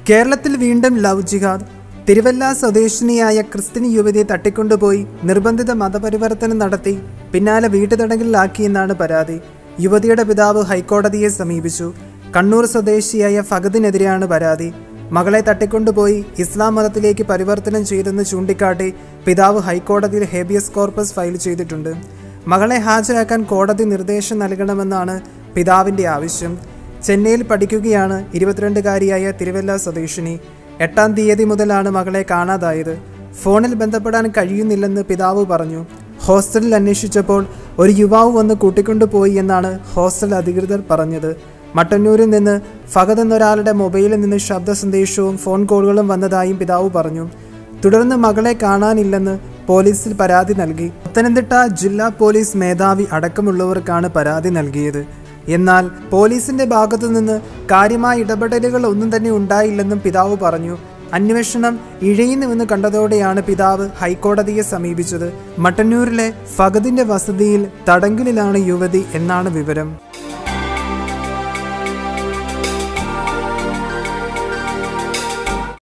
കേരളത്തിൽ വീണ്ടും ലവ് ജിഹാദ് തിരുവല്ല സ്വദേശിനിയായ ക്രിസ്ത്യൻ യുവതിയെ തട്ടിക്കൊണ്ടുപോയി നിർബന്ധിത മതപരിവർത്തനം നടത്തി പിന്നാലെ വീട്ടുതടങ്കലിലാക്കിയെന്നാണ് പരാതി യുവതിയുടെ പിതാവ് ഹൈക്കോടതിയെ സമീപിച്ചു കണ്ണൂർ സ്വദേശിയായ ഫഗദിനെതിരെയാണ് പരാതി മകളെ തട്ടിക്കൊണ്ടുപോയി ഇസ്ലാം മതത്തിലേക്ക് പരിവർത്തനം ചെയ്തെന്ന് ചൂണ്ടിക്കാട്ടി പിതാവ് ഹൈക്കോടതിയിൽ ഹേബിയസ് കോർപ്പസ് ഫയൽ ചെയ്തിട്ടുണ്ട് മകളെ ഹാജരാക്കാൻ കോടതി നിർദ്ദേശം നൽകണമെന്നാണ് പിതാവിന്റെ ആവശ്യം ചെന്നൈയിൽ പഠിക്കുകയാണ് ഇരുപത്തിരണ്ടുകാരിയായ തിരുവല്ല സ്വദേശിനി എട്ടാം തീയതി മുതലാണ് മകളെ കാണാതായത് ഫോണിൽ ബന്ധപ്പെടാൻ കഴിയുന്നില്ലെന്ന് പിതാവ് പറഞ്ഞു ഹോസ്റ്റലിൽ അന്വേഷിച്ചപ്പോൾ ഒരു യുവാവ് വന്ന് കൂട്ടിക്കൊണ്ടുപോയി എന്നാണ് ഹോസ്റ്റൽ അധികൃതർ പറഞ്ഞത് മട്ടന്നൂരിൽ നിന്ന് ഫഹദ് എന്നൊരാളുടെ മൊബൈലിൽ നിന്ന് ശബ്ദ സന്ദേശവും ഫോൺ കോളുകളും വന്നതായും പിതാവ് പറഞ്ഞു തുടർന്ന് മകളെ കാണാനില്ലെന്ന് പോലീസിൽ പരാതി നൽകി പത്തനംതിട്ട ജില്ലാ പോലീസ് മേധാവി അടക്കമുള്ളവർക്കാണ് പരാതി നൽകിയത് എന്നാൽ പോലീസിന്റെ ഭാഗത്തു നിന്ന് കാര്യമായ ഇടപെടലുകൾ ഒന്നും തന്നെ ഉണ്ടായില്ലെന്നും പിതാവ് പറഞ്ഞു അന്വേഷണം ഇഴയുന്നുവെന്ന് കണ്ടതോടെയാണ് പിതാവ് ഹൈക്കോടതിയെ സമീപിച്ചത് മട്ടന്നൂരിലെ ഫഗദിന്റെ വസതിയിൽ തടങ്കലിലാണ് യുവതി എന്നാണ് വിവരം